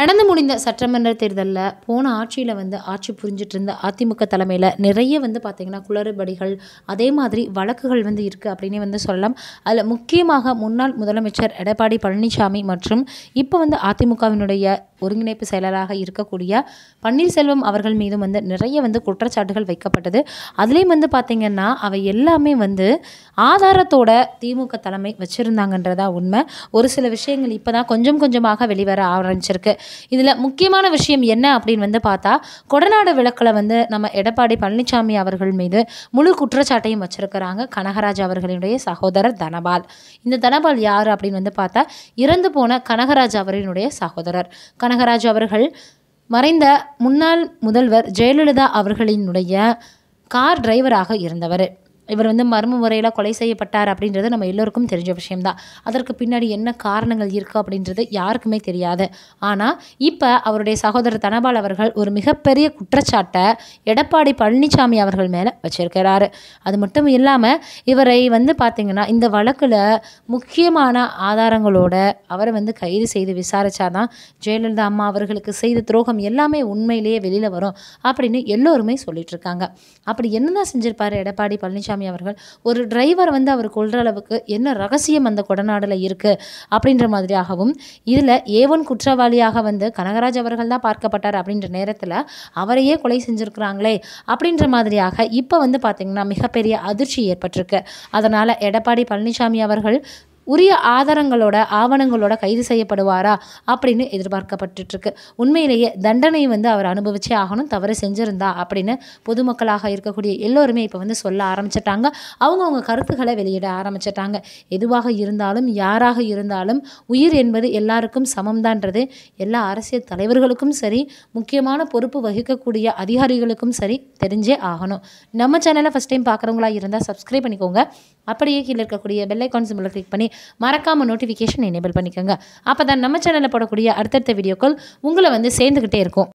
நடந்து முடிந்த சட்டமன்ற தேர்தலில் போன ஆட்சியில் வந்து ஆட்சி புரிஞ்சிட்டு இருந்த அதிமுக தலைமையில் நிறைய வந்து பார்த்திங்கன்னா குளறுபடிகள் அதே மாதிரி வழக்குகள் வந்து இருக்குது அப்படின்னே வந்து சொல்லலாம் அதில் முக்கியமாக முன்னாள் முதலமைச்சர் எடப்பாடி பழனிசாமி மற்றும் இப்போ வந்து அதிமுகவினுடைய ஒருங்கிணைப்பு செயலராக இருக்கக்கூடிய பன்னீர்செல்வம் அவர்கள் மீதும் வந்து நிறைய வந்து குற்றச்சாட்டுகள் வைக்கப்பட்டது அதுலேயும் வந்து பார்த்திங்கன்னா அவை எல்லாமே வந்து ஆதாரத்தோட திமுக தலைமை வச்சுருந்தாங்கன்றதா உண்மை ஒரு சில விஷயங்கள் இப்போ தான் கொஞ்சம் கொஞ்சமாக வெளிவர ஆரம்பிச்சிருக்கு இதில் முக்கியமான விஷயம் என்ன அப்படின்னு வந்து பார்த்தா கொடநாடு விளக்கில் வந்து நம்ம எடப்பாடி பழனிசாமி அவர்கள் மீது முழு குற்றச்சாட்டையும் வச்சிருக்கிறாங்க கனகராஜ் அவர்களினுடைய சகோதரர் தனபால் இந்த தனபால் யார் அப்படின்னு வந்து பார்த்தா இறந்து போன கனகராஜ் அவரினுடைய சகோதரர் கனகராஜ் அவர்கள் மறைந்த முன்னாள் முதல்வர் ஜெயலலிதா அவர்களினுடைய கார் டிரைவராக இருந்தவர் இவர் வந்து மர்ம முறையில் கொலை செய்யப்பட்டார் அப்படின்றது நம்ம எல்லோருக்கும் தெரிஞ்ச விஷயம்தான் அதற்கு பின்னாடி என்ன காரணங்கள் இருக்குது அப்படின்றது யாருக்குமே தெரியாது ஆனால் இப்போ அவருடைய சகோதரர் தனபால் அவர்கள் ஒரு மிகப்பெரிய குற்றச்சாட்டை எடப்பாடி பழனிசாமி அவர்கள் மேலே வச்சிருக்கிறாரு அது மட்டும் இல்லாமல் இவரை வந்து பார்த்திங்கன்னா இந்த வழக்கில் முக்கியமான ஆதாரங்களோட அவரை வந்து கைது செய்து விசாரிச்சாதான் ஜெயலலிதா அம்மா அவர்களுக்கு செய்த துரோகம் எல்லாமே உண்மையிலேயே வெளியில் வரும் அப்படின்னு எல்லோருமே சொல்லிட்டு இருக்காங்க அப்படி என்னதான் செஞ்சிருப்பாரு எடப்பாடி பழனிசாமி அவர்கள் ஒரு டிரைவர் வந்து அவர் கொள்ற அளவுக்கு என்ன ரகசியம் அந்த கொடநாடில் இருக்குது அப்படின்ற மாதிரியாகவும் இதில் ஏவன் குற்றவாளியாக வந்து கனகராஜ் அவர்கள் தான் பார்க்கப்பட்டார் அப்படின்ற நேரத்தில் அவரையே கொலை செஞ்சுருக்கிறாங்களே அப்படின்ற மாதிரியாக இப்போ வந்து பார்த்திங்கன்னா மிகப்பெரிய அதிர்ச்சி ஏற்பட்டிருக்கு அதனால் எடப்பாடி பழனிசாமி அவர்கள் உரிய ஆதாரங்களோட ஆவணங்களோட கைது செய்யப்படுவாரா அப்படின்னு எதிர்பார்க்கப்பட்டுட்ருக்கு உண்மையிலேயே தண்டனை வந்து அவர் அனுபவிச்சே ஆகணும் தவறு செஞ்சிருந்தா அப்படின்னு பொதுமக்களாக இருக்கக்கூடிய எல்லோருமே இப்போ வந்து சொல்ல ஆரம்பிச்சிட்டாங்க அவங்கவுங்க கருத்துக்களை வெளியிட ஆரம்பிச்சிட்டாங்க எதுவாக இருந்தாலும் யாராக இருந்தாலும் உயிர் என்பது எல்லாருக்கும் சமம்தான்றது எல்லா அரசியல் தலைவர்களுக்கும் சரி முக்கியமான பொறுப்பு வகிக்கக்கூடிய அதிகாரிகளுக்கும் சரி தெரிஞ்சே ஆகணும் நம்ம சேனலை ஃபஸ்ட் டைம் பார்க்குறவங்களா இருந்தால் சப்ஸ்கிரைப் பண்ணிக்கோங்க அப்படியே கீழே இருக்கக்கூடிய பெல் ஐக்கான் சிம்பிளை கிளிக் பண்ணி மறக்காமல் நோட்டிஃபிகேஷன் எனேபிள் பண்ணிக்கோங்க அப்போ தான் நம்ம சேனலில் போடக்கூடிய அடுத்தடுத்த வீடியோக்கள் உங்களை வந்து சேர்ந்துக்கிட்டே இருக்கும்